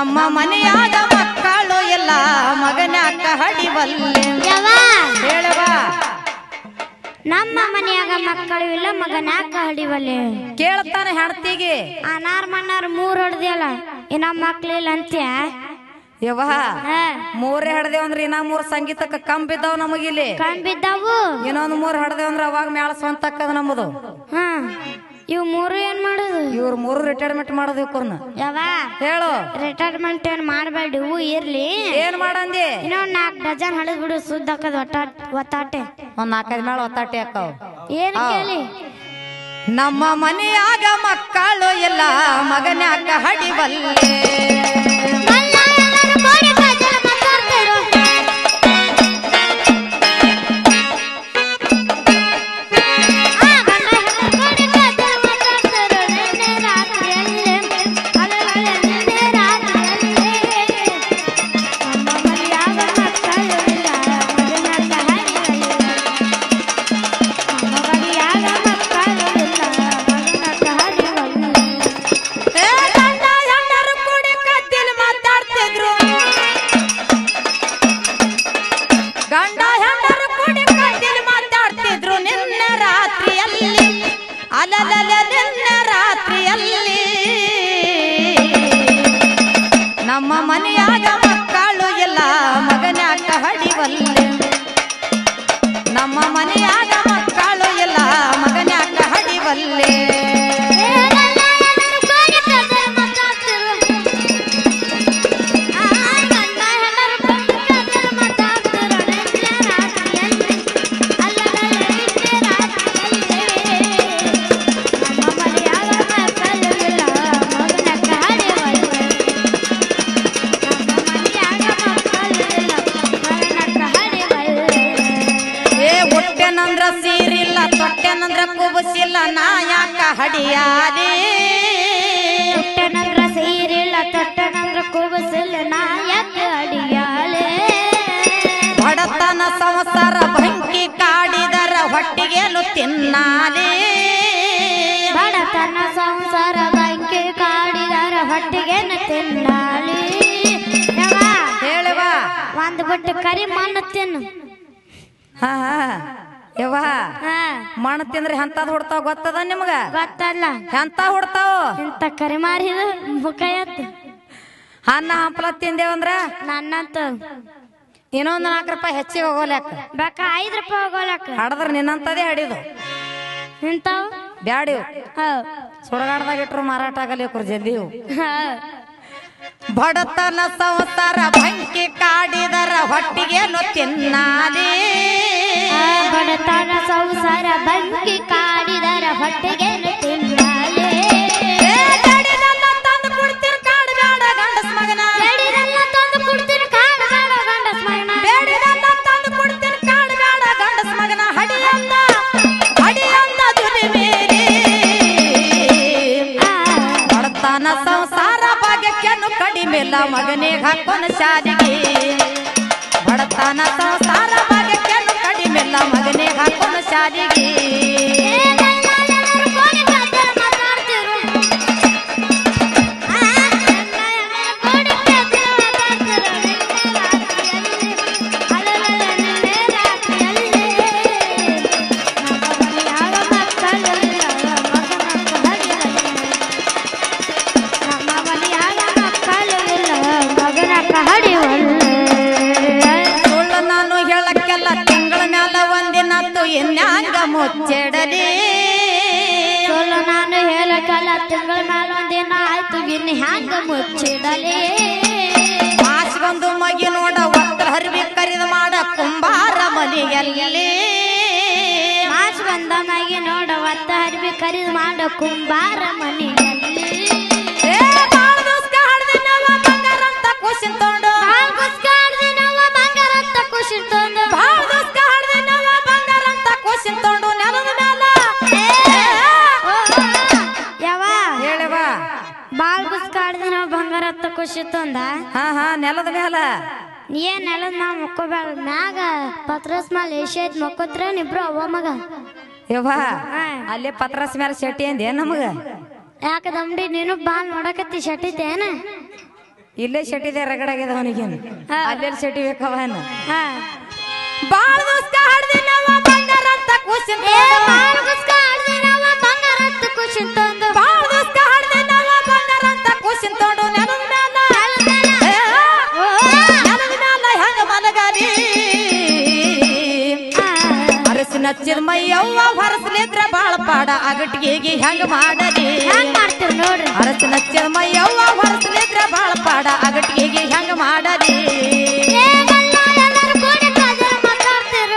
ನಮ್ಮ ಮನೆಯಾಗ ಮಕ್ಕಳು ಎಲ್ಲ ಮಗನ್ಯಾಕ ಹಡಿವಲ್ಲೆ ಯವ್ವ ಹೇಳವ ನಮ್ಮ ಮನೆಯಾಗ ಮಕ್ಕಳು ಇಲ್ಲ ಮಗನಾಕ ಹಡಿವಲ್ಲಿ ಕೇಳ್ತಾನೆ ಹೆಣ್ತಿಗೆ ಅನಾರ್ ಮಣ್ಣಾರ್ ಮೂರ್ ಹೊಡ್ದಿಯಲ್ಲ ಇನ್ನ ಮಕ್ಳಿಲ್ಲ ಅಂತ್ಯ ಯವ್ವ ಹಾ ಮೂರೇ ಹಡ್ದೇವ್ ಅಂದ್ರ ಇನ್ನ ಮೂರ್ ಸಂಗೀತಕ್ಕ ಕಮ್ ಬಿದ್ದಾವ್ ನಮಗಿಲ್ಲಿ ಕಂಬಿದ್ದಾವು ಇನ್ನೊಂದ್ ಮೂರ್ ಹಡ್ದೇವ್ ಅಂದ್ರ ಅವಾಗ ಮ್ಯಾಲ ಸ್ವಂತ ಅಕ್ಕದ ನಮ್ಮದು ಹಾ ಇವ್ ಮೂರು ಏನ್ ಮಾಡುದು ಇವ್ರ ಮೂರು ರಿಟೈರ್ಮೆಂಟ್ ಮಾಡೋದು ಇವ್ರನ್ನ ಯಾವ ಹೇಳು ರಿಟೈರ್ಮೆಂಟ್ ಏನ್ ಮಾಡ್ಬೇಡಿ ಹೂ ಇರ್ಲಿ ಏನ್ ಮಾಡಂದಿ ಇನ್ನೊಂದ್ ನಾಲ್ಕು ಡಜನ್ ಹಳದ್ ಬಿಡು ಸುದ್ದ ಹಾಕದ್ ಒಟ್ಟ ಒತ್ತಾಟೆ ಒಂದ್ ನಾಲ್ಕೈದ್ ಮೇಳ ಒತ್ತಾಟಿ ಅಕ್ಕವ್ ಏನ್ ಕೇಳಿ ನಮ್ಮ ಮನೆಯಾಗ ಮಕ್ಕಳು ಎಲ್ಲ ಮಗನ್ಯಾಕ ಹಡಿವಲ್ಲೆ ಏ ಗಂಡ ಹೆಂಡರು ಕೂಡಿ ಕದ್ದಿಲ್ ಮಾತಾಡ್ತಿದ್ರು ಗಂಡ ಹೆಂಡರು ಕೂಡಿ ಕದ್ದಿಲ್ ಮಾತಾಡ್ತಿದ್ರು ನಿನ್ನೆ ರಾತ್ರಿಯಲ್ಲಿ ಅಲಲಲ ನಿನ್ನೆ ರಾತ್ರಿಯಲ್ಲಿ ನಮ್ಮ ಮನೆಯಾಗ ಮಕ್ಕಳು ಎಲ್ಲ ಮಗನ್ಯಾಕ ಹಡಿವಲ್ಲೆ ನಮ್ಮ ಮನೆಯಾಗ ಮಕ್ಕಳು ಎಲ್ಲ ಮಗನ್ಯಾಕ ಹಡಿವಲ್ಲೆ ಏ ಹುಟ್ಟೆನಂದ್ರ ಸೀರಿಲ್ಲ ತೊಟ್ಟೆನಂದ್ರ ಕುಬಸಿಲ್ಲ ನಾ ಯಾಕ ಹಡಿಯಾಲಿ ತೊಟ್ಟನಂದ್ರ ಸೀರಿಲ್ಲ ತೊಟ್ಟನಂದ್ರ ಕೂಬಸಿಲ್ಲ ನಾ ಯಾಕೆ ಅಡಿಯಾಳೆ ಬಡತನ ಸಂಸಾರ ಬೆಂಕಿ ಕಾಡಿದರ ಹೊಟ್ಟಿಗೇನು ತಿನ್ನಾಲಿ ಬಡತನ ಸಂಸಾರ ಬಂಕಿ ಕಾಡಿದಾರ ಹೊಟ್ಟಿಗೆ ತಿನ್ನಾಳಿ ಯವ್ವ, ಹೇಳುವ ಒಂದ್ ಬಿಟ್ಟು ಕರಿ ಮಣ್ಣು ತಿನ್ನು ಹಾ ಯವ್ವ ಹಾ ಮಣ್ಣು ತಿಂದ್ರೆ ಎಂತದ್ ಹುಡ್ತಾವ ಗೊತ್ತದ ನಿಮ್ಗ ಗೊತ್ತಲ್ಲ ಎಂತ ಹುಡ್ತಾವ ಇಂತ ಕರಿ ಮಾರಿದ ಮುಖ ಎತ್ತು ಅನ್ನ ಹಂಪಲ ತಿಂದೇವಂದ್ರ ನನ್ನಂತ ಇನ್ನೊಂದ್ ನಾಲ್ಕು ರೂಪಾಯಿ ಹೆಚ್ಚಿಗೆ ಹೋಗೋಲ್ಯಾಕ ಬೇಕ ಐದ್ ರೂಪಾಯಿ ಹೋಗೋಲಕ್ಕ ಹಡದ್ರ ನಿನ್ನಂತದೇ ಹಡಿದು ಇಂತಾವ್ ಬ್ಯಾಡಿ ಹಾ ಸುಡಗಾಡ್ದಾಗ ಇಟ್ರು ಮಾರಾಟ ಆಗಲಿ ಇವ್ರು ಜಲ್ದಿ ಇವು. ಹಾ ಬಡತನ ಸಂಸಾರ ಬಂಕಿ ಕಾಡಿದರ ಹೊಟ್ಟಿಗೇನು ತಿನ್ನಾಲಿ ಆ ಬಡತನ ಸಂಸಾರ ಬಂಕಿ ಕಾಡಿದಾರ ಹೊಟ್ಟೆಗೆ ತಿನ್ನಾಳೆ ಏ ಗಡಿನೆಲ್ಲ ತಂದು ಕೊಡ್ತೀರಿ ಕಾಡು ಬೇಡ ಗಂಡಸ್ ಮಗನ ಬೇಡಿರೆಲ್ಲ ತಂದು ಕೊಡ್ತೀನಿ ಕಾಡು ಬೇಡ ಗಂಡಸ್ ಮಗನ ಬೇಡಿನೆಲ್ಲ ತಂದು ಕೊಡ್ತೀರಿ ಕಾಡು ಬೇಡ ಗಂಡಸ್ ಮಗನ ಹಡಿಯಂದ ಹಡಿಯಂದ ದುನಿ ಮೇರಿ ಆ, ಬಡತನ ಸಂಸಾರ ಭಾಗ್ಯಕ್ಕೆನು ಕಡಿಮೆಲ್ಲ ಮಗನಿಗೆ ಹಾಕೋನ ಶಾದಿಗೆ ಬಡತನ ಸಂಸಾರ ಭಾಗ್ಯಕ್ಕೆನು ಕಡಿಮೆಲ್ಲ ಮಗನಿಗೆ ಹಾಕೋನ ಶಾದಿಗೆ ಏ ನನ್ನ ಎಲ್ಲರೂ ಕೋಡಿ ಕದ್ದರ ಮಾತಾಡ್ತಿರು. ಆ, ನನ್ನ ಎಲ್ಲರೂ ಕೋಡಿ ಕದ್ದರ ಮಾತಾಡ್ತಿರು. ನಿನ್ನೆ ರಾತ್ರಿಯಲ್ಲಿ, ಅಲಲಲ ನಿನ್ನೆ ರಾತ್ರಿಯಲ್ಲಿ. ನಮ್ಮ ಮನೆಯಾಗ ಮಕ್ಕಳಿಲ್ಲ, ಮಗನಕ್ಕ ಹಡಿಯಲ್ಲ. ನಮ್ಮ ಮನೆಯಾಗ ಮಕ್ಕಳಿಲ್ಲ, ಮಗನಕ್ಕ ಹಡಿವಲ್ಲ. ಸುಳ್ಳು ನಾನು ಹೇಳಕ್ಕೆಲ್ಲ ತಿಂಗಳ ಮ್ಯಾಲ ಒಂದಿನತ್ತು ಇನ್ಯಾಂಗ ಮುಚ್ಚಿಡಲಿ ಸೋಲು ನಾನು ಹೇಳಕ್ಕಲ್ಲ ತಿಂಗಳ ಮ್ಯಾಲ ಒಂದಿನ ಆಯ್ತು ಇನ್ನು ಹ್ಯಾಂಗ ಮುಚ್ಚಿಡಲಿ ಆಸ್ಗೊಂದು ಮಗಿ ನೋಡ ಒತ್ತ ಹರಿವಿ ಕರಿದ ಮಾಡ ಕುಂಬಾರ ಮನೆಯಲ್ಲಿ ಮಾಸ್ ಬಂದ ಮ್ಯಾಗೆ ನೋಡ ಒತ್ತ ಹರಿಬಿ ಕರಿದು ಮಾಡ ಕುಂಬಾರ ಮನೆಯಲ್ಲಿ ಏ ಬಾಳ ದೋಸ್ತ ಹಡ್ದಿನವ ಬಂಗಾರ ಅಂತ ಕುಸಿನ್ ತೊಂಡು ಬಾಳ್ ಕುಸ್ಕಾಡ್ದಿನವ್ವ ಬಂಗಾರ ಅಂತ ಖುಷಿ ತಂದು ಬಾಳ ದೋಸ್ತ ಹಡ್ದಿನವ ಬಂಗಾರ ಅಂತ ಕುಸಿನ್ ತೊಂಡು ನೆಲದ ಮ್ಯಾಲ ಓ, ಓ, ಯವ್ವ ಹೇಳವ ಬಾಳ್ ಕುಸ್ಕಾಡ್ದಿನವ ಬಂಗಾರ ಅಂತ ಖುಷಿ ತಂದ ಹಾ ಹಾ ನೆಲದ ಮ್ಯಾಲ ನೀ ಏನ್ ಹೇಳದ್ ನಾ ಮಕ್ಕೋಬೇಡ ಮ್ಯಾಗ ಪತ್ರಸ್ ಮ್ಯಾಲ ಏಷ್ ಐತ್ ಮಕ್ಕೋತ್ರ ಇಬ್ರು ಅವ್ವ ಮಗ ಯವ್ವ ಹಾ. ಅಲ್ಲೇ ಪತ್ರಸ್ ಮೇಲೆ ಶೆಟ್ಟಿ ಅಂದೆ ನಮಗ ಯಾಕ ದಮ್ಡಿ ನೀನು ಬಾಲ್ ನೋಡಕತ್ತಿ ಶಟಿತೇನ ಇಲ್ಲೇ ಶೆಟ್ಟಿದೆ ರಗಡಾಗ್ಯದ ಅವನಿಗೆ ಹಾ. ಅಲ್ಲೆಲ್ಲಿ ಶೆಟ್ಟಿ ಬೇಕವ ಏನು ಹಾ ಬಾಳ ದೋಸ್ತ ಹಡ್ದಿನವ ಬಂಗಾರ ಅಂತ ಕೂಸಿನ ಏ ಮಾರ್ಗಸ್ಕ ಆಡ್ದಿನವ ಬಂಗಾರ ಹತ್ತು ಖುಷಿ ತಂದು ಬಾಳ ದೋಸ್ತ ಹಡ್ದಿನವ ಬಂಗಾರ ಅಂತ ಕೂಸಿನ ತೊಂಡು ನೆಲದ ಮ್ಯಾಲ ಏ, ನೆಲದ ಮ್ಯಾಲ ಹೆಂಗ ಮಲಗಾರಿ ಅರಸಿನ ಹಚ್ಚಿದ ಮೈಯವ್ವ ಹೊರಸ್ಲಿದ್ರ ಬಾಳ ಪಾಡ ಅಗಟಿಗೆ ಹೆಂಗ ಮಾಡಲಿ ಹೆಂಗ್ ಮಾಡ್ತೀರಿ ನೋಡ್ರಿ ಅರಸಿನ ಹಚ್ಚಿದ ಮೈಯವ್ವ ಹೊರಸ್ಲಿದ್ರ ಬಾಳ ಪಾಡ ಅಗಟಿಗೆ ಹೆಂಗ ಮಾಡಲಿ ಏ ಗಂಡ ಎಲ್ಲರೂ ಕೂಡಿ ಕಜಲ್ ಮಾತಾಡ್ತಿರು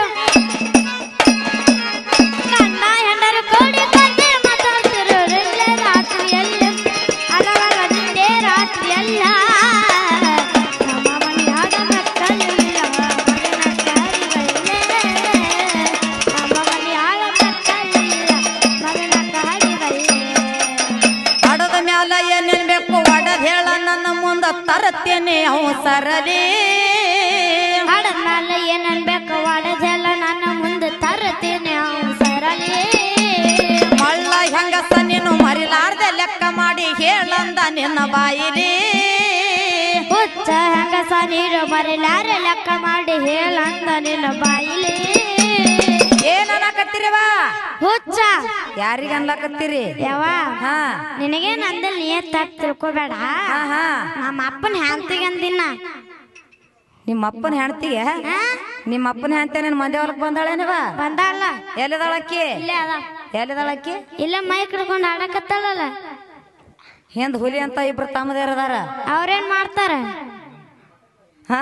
ಗಂಡ ಹೆಂಡರು ಕೂಡಿ ಕಜಲ್ ಮಾತಾಡ್ತಿರು ನಿನ್ನೆ ರಾತ್ರಿ ಎಲ್ಲ ಅಲವಲ ನಿನ್ನೆ ರಾತ್ರಿ ಎಲ್ಲ ನಮ್ಮ ಮನೆಯಾಗ ಮಕ್ಕಳಿಲ್ಲ ಮಗನ ಕಾರಿಗಳೇ ನಮ್ಮ ಮನೆಯಾಗ ಮಕ್ಕಳಿಲ್ಲ ಮಗನ ಕಾರಿಗಳೇ ಹಡದ ಮ್ಯಾಲ ಏನೇನ್ ಬೇಕು ಒಡದ್ ಹೇಳ ನನ್ನ ಮುಂದ ತರತ್ತೇನೆ ಅವು ಸರಲಿ ಹಡದ್ಮೇಲೆ ಏನೇನ್ ಬೇಕು ಒಡದೆಲ್ಲ ನನ್ನ ಮುಂದೆ ತರ್ತೀನಿ ಅವ್ನು ಸರಳಿ ಮಳ್ಳ ಹೆಂಗಸ ನೀನು ಮರಿಲಾರ್ದೆ ಲೆಕ್ಕ ಮಾಡಿ ಹೇಳಂದ ನಿನ್ನ ಬಾಯಿಲಿ ಹುಚ್ಚ ಹೆಂಗಸ ನೀರು ಮರಿಲಾರ ಲೆಕ್ಕ ಮಾಡಿ ಹೇಳಂದ ನಿನ್ನ ಬಾಯಿಲಿ ಏನ್ ಅನ್ನಕತ್ತೀರಿವ ಹುಚ್ಚ ಯಾರಿಗ ಅನ್ಲಕತ್ತೀರಿ ಯಾವ ಹಾ ನಿನಗೆ ನಂದಲ್ಲಿ ನೀ ತಪ್ಪು ತಿಳ್ಕೊಬೇಡ ಹಾ ಹಾ ನಮ್ಮ ಅಪ್ಪನ ಹ್ಯಾಂತಿಗೆ ಅಂದಿನ ನಿಮ್ಮ ಅಪ್ಪನ ಹೆಣ್ತಿಗೆ ಹಾ? ನಿಮ್ಮ ಅಪ್ಪನ ಹೆಣ್ತಿ ನಿನ್ ಮಂದಿ ಹೊಲಕ್ ಬಂದಾಳೇನವ ಬಂದಾಳ ಎಲ್ಲಿದಾಳಕ್ಕಿ ಇಲ್ಲೇ ಅದ ಎಲ್ಲಿದಾಳಕ್ಕಿ ಇಲ್ಲ ಮೈ ಹಿಡ್ಕೊಂಡು ಆಡಕತ್ತಾಳಲ್ಲ ಹಿಂದ್ ಹುಲಿ ಅಂತ ಇಬ್ರು ತಮ್ಮದೇರದಾರ ಅವ್ರೇನ್ ಮಾಡ್ತಾರ ಹಾ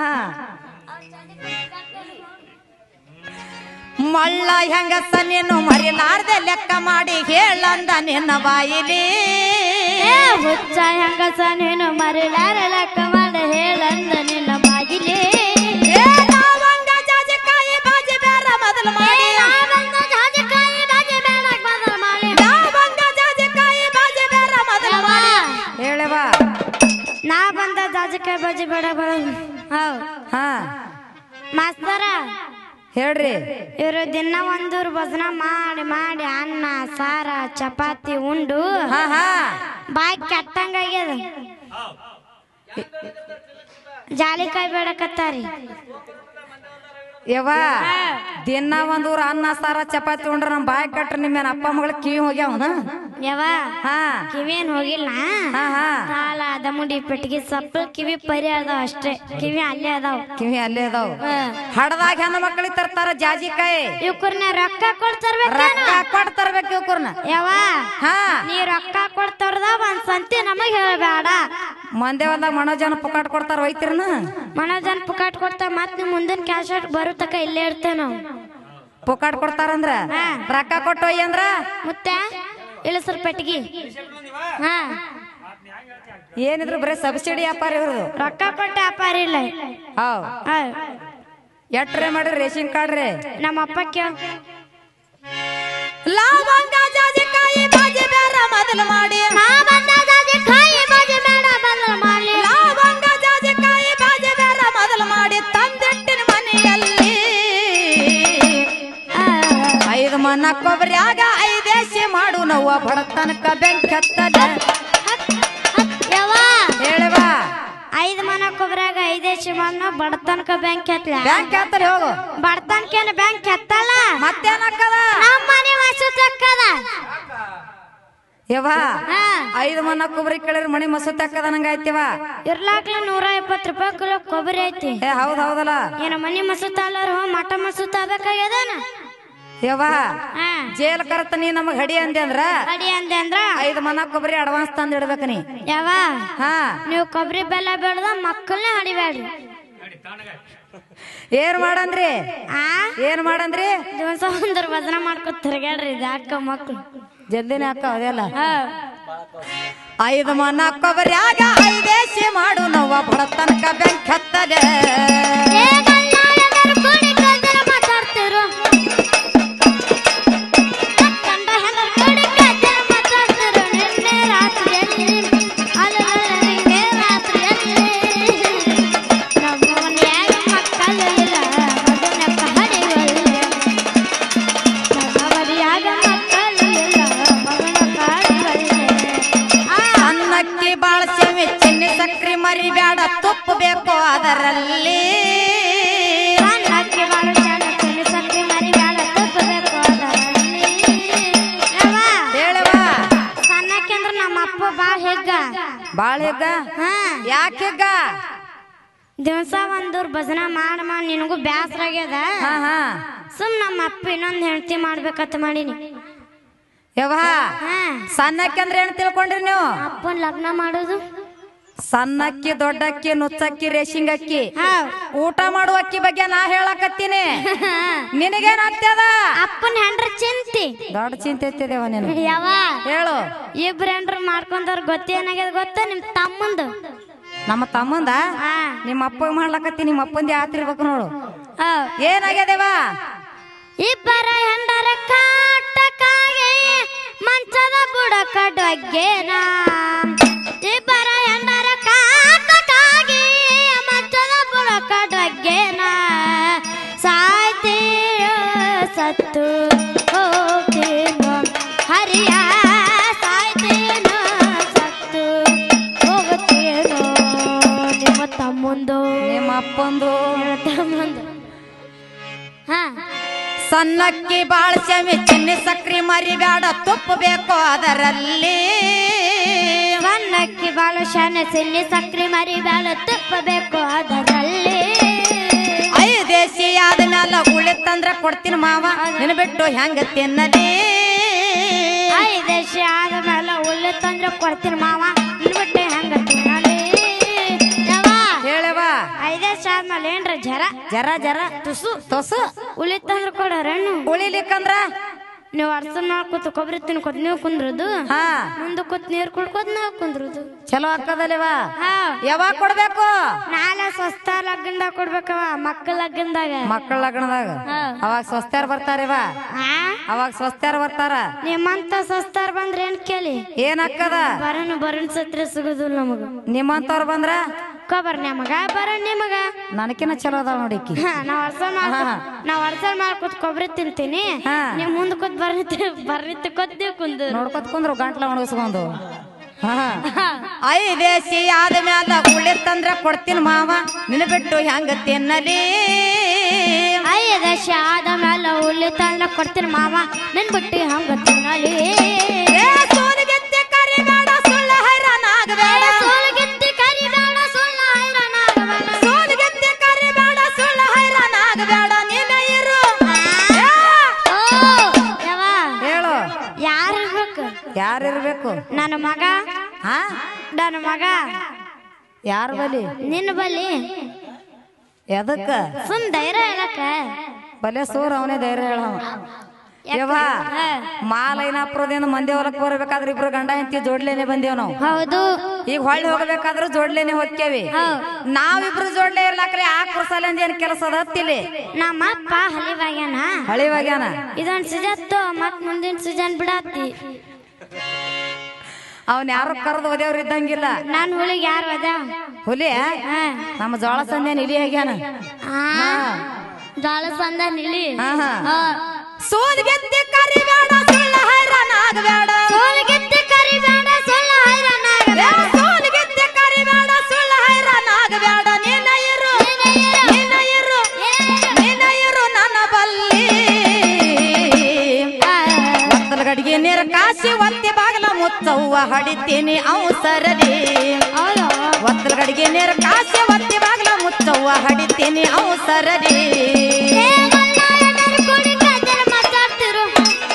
ಮಳ್ಳ ಹೆಂಗಸ ನೀನು ಮರಿಲಾರ್ದೆ ಲೆಕ್ಕ ಮಾಡಿ ಹೇಳಂದ ನಿನ್ನ ಬಾಯಿಲಿ ಏ ಹುಚ್ಚ ಹೆಂಗಸ ನೀನು ಮರಿಲಾರ ಲೆಕ್ಕ ಮಾಡಿ ಹೇಳಂದ ನಿನ್ನ ಬಾಗಿಲಿ ಏ ಲವಂಗ, ಜಾಜಿಕಾಯಿ, ಬಾಜಿ ಬೇರ ಮೊದಲು ಮಾಡಿ ಲವಂಗ, ಜಾಜಿಕಾಯಿ, ಬಾಜಿ ಬೇರ ಮೊದಲು ಮಾಡಿ ಹೇಳವ ನಾ ಬಂದ ಜಾಜಕಾಯಿ ಬಜ್ಜಿ ಬೇಡ ಬೇಡ ಹೌದ್ ಹಾ ಮಾಸ್ತರ ಹೇಳ್ರಿ ಇವರು ದಿನ ಒಂದೂರು ಭಜನ ಮಾಡಿ ಮಾಡಿ ಅನ್ನ ಸಾರ ಚಪಾತಿ ಉಂಡು ಹಾ ಹಾ ಬಾಯಿ ಕೆಟ್ಟಂಗಾಗ್ಯದ ಜಾಲಿಕಾಯಿ ಬೇಡಕತ್ತಾರಿ ಯವ್ವ ದಿನ ಒಂದ್ ಊರ ಅನ್ನ ಸಾರ ಚಪಾತಿ ಉಂಡ್ರ ನಮ್ ಬಾಯ್ ಕಟ್ರ ನಿಮ್ಮೇನ ಅಪ್ಪ ಮಗಳ ಕಿವಿ ಹೋಗ್ಯಾವನ ಯವ ಹಾ ಕಿವೇನ್ ಹೋಗಿಲ್ಲ ಹಾ ಹಾ ಸಾಲ ಅದ ಮುಡಿ ಪೆಟ್ಟಿಗೆ ಸಪ್ಪಳ ಕಿವಿ ಪರಿ ಅದಾವ ಅಷ್ಟೇ ಕಿವಿ ಅಲ್ಲೇ ಅದಾವ ಕಿವಿ ಅಲ್ಲೇ ಅದಾವ ಹಡದಾಗ ಹೆಣ್ಣು ಮಕ್ಕಳಿಗೆ ತರ್ತಾರ ಜಾಜಿಕಾಯಿ ಇವ್ಕರ್ನ ರೊಕ್ಕ ಕೊಡ್ತರ್ಬೇಕ ರೊಕ್ಕ ಕೊಟ್ಟು ತರ್ಬೇಕು ಇವ್ಕರ್ನ ಯವ ಹಾ ನೀ ರೊಕ್ಕ ಕೊಡ್ತಾರ್ದ ಒಂದ್ ಸಂತಿ ನಮಗ್ ಹೇಳ್ಬೇಡ ಮಂದೆ ಹೊಲ್ದಾಗ ಮನೋಜನ ಪುಕಾಟ್ ಕೊಡ್ತಾರ ಒಯ್ತಿರನ ಮನೋಜನ್ ಪುಕಾಟ್ ಕೊಡ್ತಾ ಮತ್ ನಿಮ್ ಮುಂದಿನ ಕ್ಯಾಸೆಟ್ ಬರೋ ತಕ ಇಲ್ಲೇ ಇರ್ತೇವ್ ನಾವು ಪುಕಾಟ್ ಕೊಡ್ತಾರಂದ್ರ ಹಾ. ರೊಕ್ಕ ಕೊಟ್ಟು ಒಯ್ಯಿ ಅಂದ್ರ ಮುತ್ತೆ ಇಳಿಸ್ರ ಪೆಟ್ಟಿಗೆ ಹಾ ಏನಿದ್ರು ಬರೀ ಸಬ್ಸಿಡಿ ವ್ಯಾಪಾರ ಇವ್ರದು ರೊಕ್ಕ ಕೊಟ್ಟ ವ್ಯಾಪಾರ ಇಲ್ಲ ಹೌದ್ ಹಾ. ಎಟ್ರೆ ಮಾಡ್ರಿ ರೇಷನ್ ಕಾರ್ಡ್ ರೀ ನಮ್ಮ ಅಪ್ಪ ಕೇಳ ಲವಂಗ ಜಾಜಿಕಾಯಿ ಬಾಜಿ ಬೇರ ಮೊದಲು ಮಾಡಿ ಮಾಡಿ ಲವಂಗ ಜಾಜಿಕಾಯಿ ಬಾಜಿ ಬೇರ ಮೊದಲು ಮಾಡಿ ತಂದಿಟ್ಟಿನ ಮನೆಯಲ್ಲಿ ಐದು ಮನ ಕೊಬ್ಬರಿಯಾಗ ಐದೇಸಿ ಮಾಡು ನೋವ ಬಡತನಕ ಬೆಂಕಿ ಹತ್ತದ ಹೇಳವ ಐದ್ ಮನ ಕೊಬ್ರಾಗ ಐದೇಶಿ ಮನ ಬಡತನಕ ಬ್ಯಾಂಕ್ ಎತ್ತಲ ಬ್ಯಾಂಕ್ ಹತ್ತರಿ ಹೋಗು ಬಡತನಕೇನ ಬ್ಯಾಂಕ್ ಎತ್ತಲ್ಲ ಮತ್ತೇನಕ್ಕದ ನಮ್ಮ ಮನೆ ವಾಸು ತಕ್ಕದ ಯವ್ವ ಹಾ ಐದು ಮನ ಕೊಬ್ಬರಿ ಕೇಳಿದ್ರೆ ಮಣಿ ಮಸೂತಿ ಹಾಕದ ನಂಗ ಆಯ್ತಿವ ಇರ್ಲಾಕ್ಲ ನೂರ ಎಪ್ಪತ್ತು ರೂಪಾಯಿ ಕಿಲೋ ಕೊಬ್ಬರಿ ಐತಿ ಏ ಹೌದ್ ಹೌದಲ್ಲ ಏನ ಮನಿ ಮಸೂತ ಅಲ್ಲಾರ ಮಠ ಮಸೂತ ಆಗ್ಬೇಕಾಗ್ಯದನ ಯವ್ವ ಹಾ ಜೇಲ್ ಕರತ ನೀ ನಮಗ್ ಹಡಿ ಅಂದೆ ಅಂದ್ರ ಅಡಿ ಅಂದೆ ಅಂದ್ರ ಐದು ಮನ ಕೊಬ್ಬರಿ ಅಡ್ವಾನ್ಸ್ ತಂದ್ ಇಡ್ಬೇಕ ನೀ ಯಾವ ಹಾ ನೀವು ಕೊಬ್ಬರಿ ಬೆಲ್ಲ ಬೇಡ್ದ ಮಕ್ಕಳನ್ನ ಹಡಿಬೇಡ್ರಿ ಏನ್ ಮಾಡಂದ್ರಿ ಆ ಏನ್ ಮಾಡಂದ್ರಿ ದಿವಸ ಒಂದ್ರ ವಜನ ಮಾಡ್ಕೊತ ತಿರ್ಗಾಡ್ರಿ ಇದು ಅಕ್ಕ ಮಕ್ಳು ಜಲ್ದಿನೇ ಹಾಕ ಅದೆಲ್ಲ ಹಾ ಐದು ಮನ ಕೊಬ್ಬರಿಯಾಗ ಐದೇಸಿ ಮಾಡು ನೋವ ಬಡತನಕ ಬೆಂಕಿ ಹತ್ತದ ಏ ಗಂಡ ಎಲ್ಲರೂ ಕೂಡಿ ಕಲ್ತರ ಮಾತಾಡ್ತಿರು ಗಂಡ ಹೆಂಡರು ಕೂಡಿ ಕಲ್ತರ ಮಾತಾಡ್ತಿರು ನಿನ್ನೆ ರಾತ್ರಿಯಲ್ಲಿ ಅಲ್ಲಲ್ಲ ನಿನ್ನೆ ರಾತ್ರಿಯಲ್ಲಿ ನಮ್ಮ ಮನ್ಯಾಗ ಮಕ್ಕಳು ಇಲ್ಲ ಮಗನ ಹಡಿವಲ್ಲ ನಮ್ಮ ಮನ್ಯಾಗ ಮಕ್ಕಳು ಇಲ್ಲ ಮಗನ ಕಾಡಿವಲ್ಲ ಆ ಅನ್ನಕ್ಕೆ ಬಾಳ ಸೇವೆ ಚಿನ್ನಿ ಸಕ್ರಿ ಮರಿಬ್ಯಾಡ ಬ್ಯಾಡ ತುಪ್ಪ ಬೇಕು ಅದರಲ್ಲಿ ಸಣ್ಣಕ್ಕಿ ಬಾಳು ಸಣ್ಣ ತಿಳಿ ಸಕ್ಕರೆ ಮರಿ ಬ್ಯಾಡ ತುಪ್ಪ ಬೇಕು ಅದರಲ್ಲಿ ಯವ್ವ, ಹೇಳವಾ ಸಣ್ಣಕ್ಕಿ ಅಂದ್ರ ನಮ್ಮ ಅಪ್ಪ ಬಾಳ ಹೆಗ್ಗ ಬಾಳ ಹೆಗ್ಗ ಹಾ ಯಾಕೆಗ್ಗ ದಿವಸ ಒಂದೂರ್ ಭಜನೆ ಮಾಡ ಮಾಡಿ ನಿನಗೂ ಬ್ಯಾಸರ ಆಗ್ಯದ ಹಾ ಹಾ ಸುಮ್ ನಮ್ಮ ಅಪ್ಪ ಇನ್ನೊಂದ್ ಹೆಂಡತಿ ಮಾಡ್ಬೇಕಂತ ಮಾಡೀನಿ ಯವ್ವ ಹಾ ಸಣ್ಣಕ್ಕಿ ಅಂದ್ರೆ ಏನ್ ತಿಳ್ಕೊಂಡ್ರಿ ನೀವು ಅಪ್ಪನ್ ಲಗ್ನ ಮಾಡೋದು ಸಣ್ಣಕ್ಕಿ ದೊಡ್ಡಕ್ಕಿ ನುಚ್ಚಕ್ಕಿ ರೇಷಿಂಗ್ ಅಕ್ಕಿ ಹೌದ್ ಊಟ ಮಾಡುವ ಅಕ್ಕಿ ಬಗ್ಗೆ ನಾ ಹೇಳಕತ್ತೀನಿ ನಿನಗೇನ್ ಆಗ್ತದ ಅಪ್ಪನ ಹೆಂಡ್ರ ಚಿಂತಿ ದೊಡ್ಡ ಚಿಂತೆ ಎತ್ತಿದೇವ ನೀನು ಯಾವ ಹೇಳು ಇಬ್ರು ಹೆಂಡ್ರು ಮಾಡ್ಕೊಂಡವ್ರ ಗೊತ್ತೇನಾಗ್ಯದ ಗೊತ್ತ ನಿಮ್ ತಮ್ಮಂದು ನಮ್ಮ ತಮ್ಮಂದ ಹಾ ನಿಮ್ಮ ಅಪ್ಪ ಮಾಡ್ಲಕತ್ತಿ ನಿಮ್ಮ ಅಪ್ಪಂದ ಯಾತಿರ್ಬೇಕು ನೋಡು ಹೌದ್. ಏನಾಗ್ಯದೇವ ಇಬ್ಬರ ಹೆಂಡರ ಕಾಟಕ್ಕಾಗಿ ಮಂಚದ ಬುಡಕ ಡೊಗ್ಗೇನ ಇಬ್ಬರ ಹೆಂಡರ ಕಾಟಕ್ಕಾಗಿ ಮಂಚದ ಬುಡಕ ಡೊಗ್ಗೇನ ಸಾಯ್ತೀಯೋ ಸತ್ತು ಹೋಗ್ತೀನೋ ಹರಿಯ ಸಾಯ್ತೀನೋ ಸತ್ತು ಹೋಗ್ತೀನೋ ನಿಮ್ಮ ತಮ್ಮಂದು ನಿಮ್ಮ ಅಪ್ಪಂದು ನಿಮ್ಮ ತಮ್ಮಂದು ಹಾ ಸಣ್ಣಕ್ಕಿ ಬಾಳ ಶಮಿ ಚಿನ್ನಿ ಸಕ್ರಿ ಮರಿ ಬ್ಯಾಡ ತುಪ್ಪ ಬೇಕು ಅದರಲ್ಲಿ ಸಣ್ಣಕ್ಕಿ ಬಾಳು ಶಾನೆ ಸಿನ್ನಿ ಸಕ್ರೆ ಮರಿ ಬ್ಯಾಳ ತುಪ್ಪ ಬೇಕು ಅದರಲ್ಲಿ ಐ ದೇಶಿ ಆದ್ಮೇಲೆ ಉಳಿತಂದ್ರ ಕೊಡ್ತೀನಿ ಮಾವ ನಿನ್ ಬಿಟ್ಟು ಹೆಂಗ ತಿನ್ನಲಿ ಐದು ದೇಶ ಆದ ಮೇಲೆ ಉಳ್ಳಿ ತಂದ್ರೆ ಕೊಡ್ತೀನಿ ಮಾವ ಇನ್ಬಿಟ್ಟು ಹೆಂಗ ತಿನ್ನಲಿ ಯವ್ವ, ಹೇಳವ ಐದ್ ದೇಶ ಆದ್ಮೇಲೆ ಏನ್ರ ಜರ ಜರ ಜರ ತುಸು ತುಸು ಉಳಿ ತಂದ್ರೆ ಕೊಡೋರೇನು ಉಳಿಲಿಕ್ಕಂದ್ರ ನೀವು ಅರ್ಸ ಮಾಡಿ ಕೂತು ಕೊಬ್ಬರಿ ತಿನ್ಕೋತ ನೀವು ಕುಂದ್ರದು ಹಾ ಮುಂದೆ ಕೂತ್ ನೀರು ಕುಡ್ಕೋತ ನಾವು ಕುಂದ್ರದು ಚಲೋ ಆಗ್ತದಲ್ವ ಹಾ ಯಾವಾಗ ಕೊಡ್ಬೇಕು ನಾಳೆ ಸ್ವಸ್ಥ ಲಗ್ನದಾಗ ಕೊಡ್ಬೇಕವ ಮಕ್ಕಳ ಲಗ್ನದಾಗ ಮಕ್ಕಳ ಲಗ್ನದಾಗ ಹಾ. ಅವಾಗ ಸ್ವಸ್ತ್ಯಾರ ಬರ್ತಾರಿವ ಆ ಅವಾಗ ಸ್ವಸ್ತ್ಯಾರ ಬರ್ತಾರ ನಿಮ್ಮಂತ ಸಸ್ತಾರ್ ಬಂದ್ರೆ ಏನ್ ಕೇಳಿ ಏನ್ ಅಕ್ಕದ ಬರನು ಬರನ್ ಸತ್ರ ಸಿಗುದಿಲ್ಲ ನಮಗ ನಿಮ್ಮಂತವ್ರ ಬಂದ್ರ ಕೊಬರ್ ನಮಗ ಬರ ನಿಮಗ ನನಕಿನ ಚಲೋ ಅದಾವ ನೋಡಿಕ್ಕಿ ಹಾ, ನಾವ್ ವರ್ಷ ನಾವ್ ವರ್ಷ ಮಾಡ್ಕೊತ್ ಕೊಬ್ಬರಿ ತಿಂತೀನಿ ಹಾ. ನೀವ್ ಮುಂದ್ ಕೂತ್ ಬರ್ರಿ ಬರ್ರಿ ತಿಕ್ಕೋತ್ ನೀವು ಕುಂದು ನೋಡ್ಕೊತ್ ಕುಂದ್ರು ಗಂಟ್ಲ ಒಣಗಿಸ್ಕೊಂಡು ಐ ದೇಶಿ ಆದ ಮ್ಯಾಲ ಉಳಿತಂದ್ರ ಕೊಡ್ತೀನಿ ಮಾವ ನಿನ್ನ ಬಿಟ್ಟು ಹೆಂಗ ತಿನ್ನಲಿ ಐದು ದಶ ಆದ ಮೇಲೆ ಉಳ್ಳಿ ತಂದ ಕೊಡ್ತೀನಿ ಮಾವ ನನ್ ಬಿಟ್ಟು ಹಂಗ ತಿನ್ನಲಿ ಏ ಸೋಲಿಗೆತ್ತೆ ಕರಿಬೇಡ ಸುಳ್ಳ ಹೈರಾಣಾಗಬೇಡ ಸೋಲಗಿತ್ತಿ ಕರಿಬೇಡ ಸುಳ್ಳ ಹೈರಾಣಾಗಬೇಡ. ಸೋಲಿಗೆತ್ತೆ ಕರಿಬೇಡ ಸುಳ್ಳ ಹೈರಾಣಾಗಬೇಡ ನೀನ ಇರು ಏ! ಓ, ಯವ್ವ, ಹೇಳು ಯಾರ್ ಇರ್ಬೇಕು ಯಾರಿರ್ಬೇಕು ನನ್ನ ಮಗ ಹಾ ನನ್ನ ಮಗ ಯಾರ ಬಲಿ ನಿನ್ನ ಬಲ್ಲಿ ಎದಕ್ಕ ಸುಮ್ ಧೈರ್ಯ ಹೇಳಕ್ಕ ಬಲೆ ಸೂರ್ ಅವನೇ ಧೈರ್ಯ ಹೇಳವ ಯವ್ವ ಮಾಲೈನಾಪುರದಿಂದ ಮಂದಿ ಹೊಲಕ್ ಬರ್ಬೇಕಾದ್ರೆ ಇಬ್ರು ಗಂಡ ಹೆಂಡತಿ ಜೋಡ್ಲೇನೆ ಬಂದೇವ್ ನಾವು ಹೌದು ಈಗ ಹೊಳ್ಳಿ ಹೋಗ್ಬೇಕಾದ್ರೆ ಜೋಡ್ಲೇನೆ ಹೋಗ್ತೇವಿ ನಾವಿಬ್ರು ಜೋಡ್ಲೆ ಇರ್ಲಾಕ್ರಿ ಆ ಕುರ್ಸಲಿಂದ ಏನ್ ಕೆಲಸ ಅದ ಹತ್ತಿಲಿ ನಮ್ಮ ಅಪ್ಪ ಹಲಿವಾಗ್ಯಾನ ಹಳಿವಾಗ್ಯಾನ ಇದೊಂದ್ ಸಿಜತ್ತು ಮತ್ ಮುಂದಿನ ಸೀಸನ್ ಬಿಡತ್ತಿ ಅವನ್ ಯಾರು ಕರೆದು ಒದೇವ್ರ ಇದ್ದಂಗಿಲ್ಲ ನಾನ್ ಹುಳಿಗ್ ಯಾರು ಅದ ಹುಲಿ ನಮ್ಮ ಜೋಳ ಸಂದೇನ್ ಇಲಿ ಆಗ್ಯಾನ ಜೋಳ ಸಂದ ನಿಲಿ ಹಾ ಹಾ ಸೋಲ್ಗೆದ್ದೆ ಕರಿಬೇಡ ಸುಳ್ಳ ಹೈರಾಣಾಗಬೇಡ ಸೋಲಗಿತ್ತಿ ಕರಿಬೇಡ ಸುಳ್ಳ ಹೈರಾಣಾಗಬೇಡ. ಏ, ಸೋಲ್ಗೆದ್ದೆ ಕರಿಬೇಡ ಸುಳ್ಳ ಹೈರಾಣಾಗಬೇಡ ನೀನ ಇರು ನೀನ ಇರು ನೀನ ಇರು ನನ್ನ ಬಲ್ಲಿ ಆ, ಒತ್ತಲ ಗಡಿಗೆ ನೀರ ಕಾಸಿ ಒತ್ತಿ ಬಾಗಲ ಮುಚ್ಚವ್ವ ಹಡಿತೀನಿ ಅವಸರಲಿ ಹೌದು ಒತ್ತಲ ಗಡಿಗೆ ನೀರ ಕಾಸಿ ಒತ್ತಿ ಬಾಗಲ ಮುಚ್ಚವ್ವ ಹಡಿತೀನಿ ಅವಸರಲಿ ಏ, ಗಂಡ ಎದುರು ಕೂಡಿ ಕದರ ಮಾತಾಡ್ತಿರು.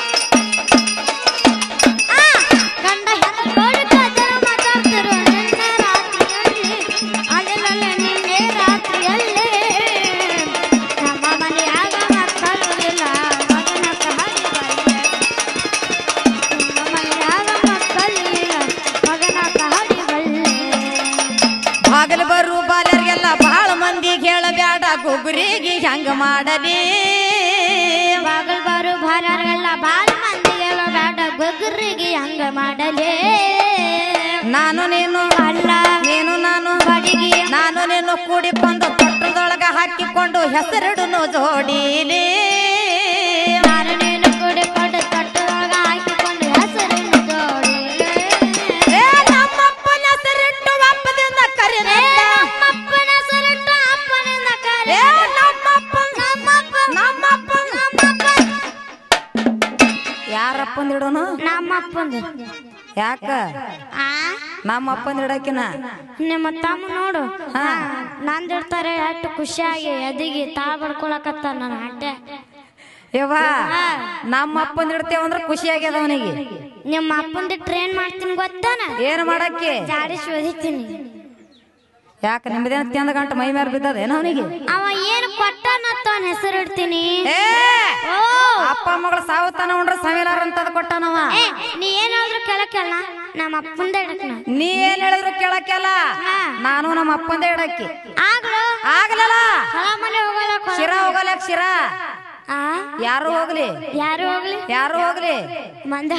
ಆ, ಗಂಡ ಎದುರು ಕೂಡಿ ಕದರ ಮಾತಾಡ್ತಿರು. ನಿನ್ನೆ ರಾತ್ರಿಯಲ್ಲಿ, ಅಲ್ಲಲ್ಲ ನಿನ್ನೆ ರಾತ್ರಿಯಲ್ಲಿ ನಮ್ಮ ಮನೆಯಾಗ ಮಕ್ಕಳು ಇಲ್ಲ ಮಗನ ಕಹಡಿ ನಮ್ಮ ಮನೆಯಾಗ ಮಕ್ಕಳು ಇಲ್ಲ ಮಗನ ಕಹಡಿ ಬಲ್ಲೆ ಬಾಗಲು ಬರು ಬಾಲ್ಯರಿಗೆಲ್ಲ ಬಹಳ ಮಂದಿಗೆ ಹೇಳಬ್ಯಾಡ ಗುಗುರಿಗೆ ಹೆಂಗ ಮಾಡಲಿ ಬಾಗಲ್ ಬಾರು ಭಾರರೆಲ್ಲ ಬಾಳ ಮಂದಿಗೆಲ್ಲ ಬೇಡ ಗೊಗ್ಗರಿಗೆ ಹಂಗ ಮಾಡಲೇ ನಾನು ನೀನು ಅಲ್ಲ ನೀನು ನಾನು ಬಡಿಗೆ ನಾನು ನೀನು ಕೂಡಿಕೊಂಡು ಪಟ್ಟದೊಳಗ ಹಾಕಿಕೊಂಡು ಹೆಸರಿಡುನು ಜೋಡಿಲಿ ನಾನು ನೀನು ಕುಡಿಕೊಂಡು ತೊಟ್ಟದೊಳಗ ಹಾಕಿಕೊಂಡು ಹೆಸರಿನ ಜೋಡಿ ಏ ನಮ್ಮಪ್ಪನ ಹೆಸರಿಟ್ಟು ಅಪ್ಪದಿಂದ ಕರೆದ ಅಪ್ಪಂದು ಯಾಕ ಆ ನಮ್ಮ ಅಪ್ಪಂದ ಇಡಕಿನ ನಿಮ್ಮ ತಮ್ಮ ನೋಡು ನಂದ್ ಇಡ್ತಾರೆ ಎಷ್ಟು ಖುಷಿಯಾಗಿ ಎದಿಗೆ ತಾ ಬಡ್ಕೊಳಕತ್ತ ನನ್ನ ಹಟ್ಟೆ ಯವ್ವ ನಮ್ಮ ಅಪ್ಪಂದ ಇಡ್ತೇವ ಅಂದ್ರ ಖುಷಿ ಆಗ್ಯದ ಅವನಿಗೆ ನಿಮ್ಮ ಅಪ್ಪಂದ ಟ್ರೈನ್ ಮಾಡ್ತೀನಿ ಗೊತ್ತಾನ ಏನ್ ಮಾಡಕ್ಕೆ ಜಾಡಿಸಿ ಓದಿತೀನಿ ಯಾಕ ನಿಮ್ದೇನ ತಿಂದ ಗಂಟ ಮೈ ಮೇಲೆ ಬಿದ್ದದ ಏನ ಅವನಿಗೆ ಅವ ಏನು ಕೊಟ್ಟನತ್ತ ಅವನ ಹೆಸರು ಇಡ್ತೀನಿ ಏ ಓ ಅಪ್ಪ ಮಗಳ ಸಾವುತಾನ ಉಂಡ್ರ ಸಮಿಲಾರ ಅಂತದ ಕೊಟ್ಟನವ ಏ ನೀ ಏನಾದ್ರು ಕೇಳಕ್ಕಲ್ಲ ನಮ್ಮ ಅಪ್ಪಂದ ಇಡಕ್ನ ನೀ ಏನ್ ಹೇಳಿದ್ರು ಕೇಳಕ್ಕೆಲ್ಲ ನಾನು ನಮ್ಮ ಅಪ್ಪಂದೇ ಇಡಕ್ಕಿ ಆಗ್ಲು ಆಗ್ಲಲ್ಲ ಹೊಲ ಮನೆ ಹೋಗಲ್ಲ ಕೊಳ- ಶಿರ ಹೋಗಲಕ್ ಶಿರ ಆ ಯಾರು ಹೋಗ್ಲಿ ಯಾರು ಹೋಗ್ಲಿ ಯಾರು ಹೋಗ್ಲಿ ಮಂದ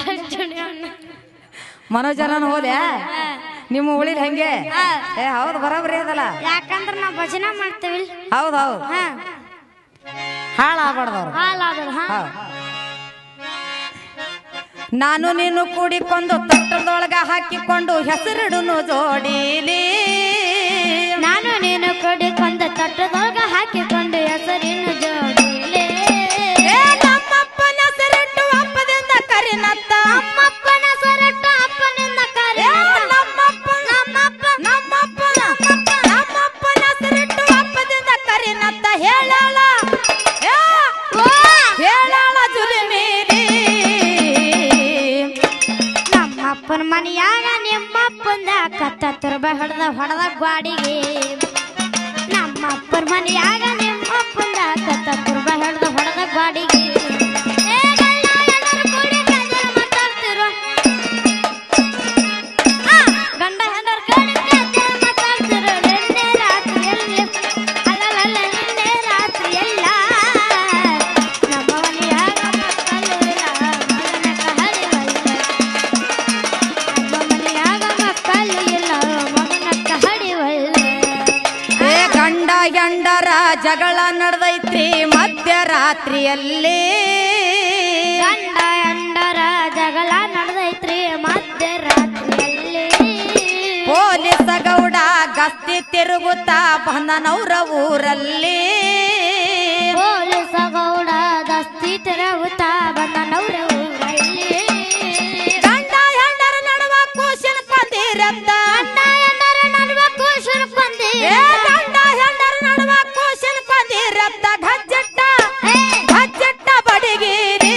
ಮನೋಜನ ಹೋಗ್ಲಿ ನಿಮ್ಮ ಉಳಿಲ್ ಹೆಂಗೆ ಏ ಹೌದು ಬರೋಬ್ರಿ ಅದಲ್ಲ ಯಾಕಂದ್ರ ನಾವ್ ಭಜನೆ ಮಾಡ್ತೇವಿ ಹೌದ್ ಹೌದ್ ಹಾ ಹಾಳಾಗ್ಬಾರ್ದವ್ರು ಹಾಲಾದ್ರು ಹಾ ಹೌದ್. ನಾನು ನೀನು ಕೂಡಿಕೊಂಡು ತಟ್ಟದೊಳಗ ಹಾಕಿಕೊಂಡು ಹೆಸರಿಡುನು ಜೋಡಿಲಿ ನಾನು ನೀನು ಕೊಡಿಕೊಂಡ ತಟ್ಟದೊಳಗ ಹಾಕಿಕೊಂಡು ಹೆಸರಿನ ಜೋಡಿಲೆ ಏ ನಮ್ಮಪ್ಪನ ಹೆಸರಿಟ್ಟು ಹಬ್ಬದಿಂದ ಕರಿನತ್ತ ನಮ್ಮಪ್ಪನ ಸೊರಟ ಅಪ್ಪನಿಂದ ಕರೆ ಏ ನಮ್ಮಪ್ಪ ನಮ್ಮಪ್ಪ ನಮ್ಮಪ್ಪ ನಮ್ಮಪ್ಪನ ಹೆಸರಿಟ್ಟು ಹಬ್ಬದಿಂದ ಕರಿನತ್ತ ಹೇಳಾಳ ಏ, ಹೇಳಾಳ ಜುಲಿ ಮೀರಿ ನಮ್ಮಪ್ಪನ ಮನೆಯಾಗ ನಿಮ್ಮಪ್ಪಂದ ಕತ್ತ ತುರ್ಬ ಹೊಡೆದ ಹೊಡೆದ ಗ್ವಾಡಿಗೆ ನಮ್ಮಪ್ಪನ ಮನೆಯಾಗ ನಿಮ್ಮಪ್ಪಂದ ಕತ್ತ ತುರ್ಬ ಹೊಡೆದ ಹೊಡೆದ ಗ್ವಾಡಿಗೆ ಏ ಗಳ್ಳ ಎಲ್ಲರೂ ಕೂಡಿ ಕಜಲ ಮಾತಾಡ್ತಿರೋ. ಆ, ಗಂಡ ಹೆಂಡರ ಕೂಡಿ ಕಜಲ ಮಾತಾಡ್ತಿರೋ. ನಿನ್ನೆ ರಾತ್ರಿಯಲ್ಲಿ ಅಲ್ಲಲ್ಲ ನಿನ್ನೆ ರಾತ್ರಿಯೆಲ್ಲ ನಮ್ಮ ಮನೆಯಾಗ ಮಕ್ಕಳು ಇಲ್ಲ, ಮಗನ ಕಹಳಿವಲ್ಲ. ನಮ್ಮ ಮನೆಯಾಗ ಮಕ್ಕಳು ಇಲ್ಲ ಮಗನಕ್ಕ ಹಡಿವಲ್ಲ ಏ ಗಂಡ ಗಂಡರ ಜಗಳ ನಡೆದೈತ್ರಿ ಮಧ್ಯರಾತ್ರಿಯಲ್ಲಿ ಗಂಡ ಎಂಡರ ಜಗಳ ನಡೆದೈತ್ರಿ ಮಧ್ಯರಾತ್ರಿಯಲ್ಲಿ ಪೊಲೀಸ ಗೌಡ ಗಸ್ತಿ ತಿರುಗುತ್ತಾ ಬಂದನವ್ರ ಊರಲ್ಲಿ ಪೊಲೀಸ ಗೌಡ ದಸ್ತಿ ತೆರವುತ್ತಾ ಬಂದನವ್ರ ಊರಲ್ಲಿ ಗಂಡ ಹೆಂಡರ ನಡುವ ಕೂಸಿನ ಕೊಂದಿರತ್ತ ಗಂಡ ಎಂಡರ ನಡುವೆ ಕೂಸರು ಕೊಂದಿ ಏ ಗಂಡ ಹೆಂಡರ ನಡುವ ಕೂಸಿನ ಕೊಂದಿರತ್ತ ಗಜ್ಜಟ್ಟ ಗಜ್ಜಟ್ಟ ಬಡಿಗಿರಿ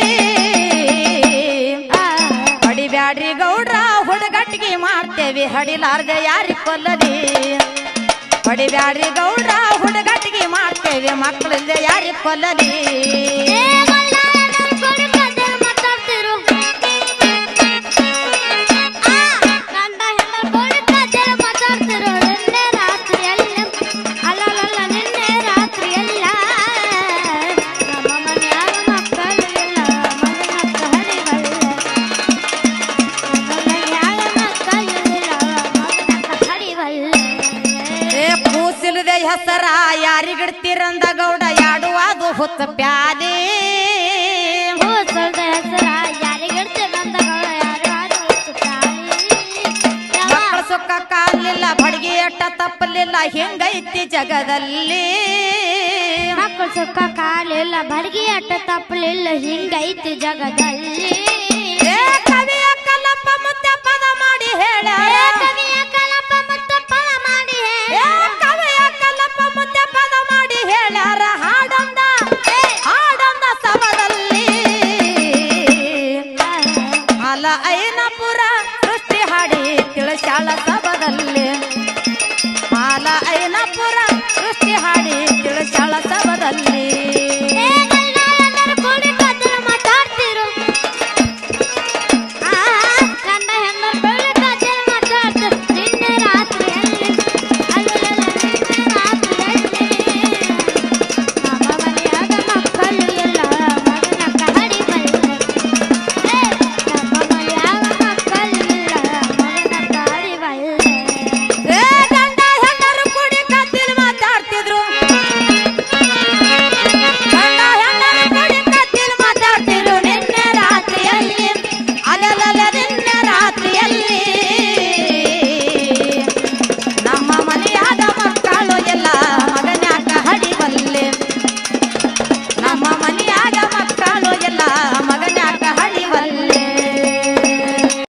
ಹೊಡಿಬ್ಯಾಡ್ರಿ ಗೌಡ್ರ ಹುಡುಗಟ್ಟಿಗೆ ಮಾಡ್ತೇವಿ ಹಡಿಲಾರ್ದೆ ಯಾರಿ ಕೊಲ್ಲಲಿ ಹೊಡಿಬ್ಯಾಡ್ರಿ ಗೌಡ್ರ ಹುಡುಗಟ್ಟಿಗೆ ಮಾಡ್ತೇವಿ ಮಕ್ಕಳಿಂದ ಯಾರಿ ಕೊಲ್ಲಲಿ ಏ ಕೂಸಿಲದೆ ಹೆಸರ ಯಾರಿಗಿಡ್ತೀರಂದ ಗೌಡ ಯಾಡುವಾದು ಹುತ್ತ ಪ್ಯಾಲಿ ಮಕ್ಕಳ ಸುಖ ಕಾಲಿಲ್ಲ ಬಡಗಿ ಅಟ್ಟ ತಪ್ಪಲಿಲ್ಲ ಹಿಂಗೈತಿ ಜಗದಲ್ಲಿ ಮಕ್ಕಳು ಸುಖ ಕಾಲಿಲ್ಲ ಬಡಗಿ ಅಟ್ಟ ತಪ್ಪಲಿಲ್ಲ ಹಿಂಗೈತಿ ಜಗದಲ್ಲಿ ಏ ಕವಿಯ ಕಲ್ಲಪ್ಪ ಮುತ್ತ ಪದ ಮಾಡಿ ಹೇಳ ಏ ಕವಿಯ